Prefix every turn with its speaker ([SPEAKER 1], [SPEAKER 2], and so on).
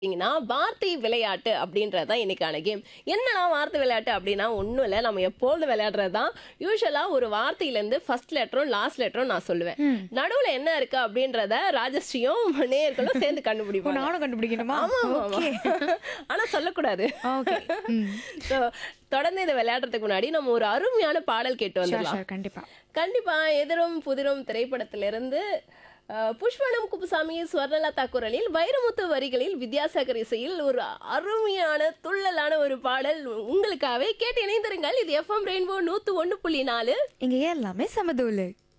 [SPEAKER 1] பார்த்தீங்கன்னா வார்த்தை விளையாட்டு அப்படின்றது தான் இன்னைக்கான கேம் என்னடா வார்த்தை விளையாட்டு அப்படின்னா ஒன்றும் இல்லை நம்ம எப்பொழுது விளையாடுறது தான் யூஸ்வலாக ஒரு வார்த்தையிலேருந்து ஃபர்ஸ்ட் லெட்டரும் லாஸ்ட் லெட்டரும் நான் சொல்லுவேன் நடுவில் என்ன இருக்கு அப்படின்றத ராஜஸ்ரீயும் நேயர்களும் சேர்ந்து
[SPEAKER 2] ஓ,
[SPEAKER 1] கண்டுபிடிப்பாங்க
[SPEAKER 2] நானும் கண்டுபிடிக்கணுமா
[SPEAKER 1] ஆமா ஆமா
[SPEAKER 2] ஓகே
[SPEAKER 1] ஆனா சொல்லக்கூடாது
[SPEAKER 2] ஓகே ம்
[SPEAKER 1] So, தொடர்ந்து இதை விளையாடுறதுக்கு முன்னாடி நம்ம ஒரு அருமையான பாடல் கேட்டு
[SPEAKER 2] ஷூர்
[SPEAKER 1] வந்துடலாம்
[SPEAKER 2] ஷூர் கண்டிப்பா
[SPEAKER 1] கண்டிப்பா எதிரும் புதிரும் திரைப்படத்திலிருந்து அஹ், புஷ்பனம் குப்புசாமி ஸ்வர்ணலதா குரலில் வைரமுத்து வரிகளில் வித்யாசாகர் இசையில் ஒரு அருமையான துள்ளலான ஒரு பாடல் உங்களுக்காகவே கேட்டு இணைந்திருங்கள் இது எஃப்எம் ரெயின்போ நூத்து ஒன்று புள்ளி நாலு
[SPEAKER 2] இங்க எல்லாமே சமதூலு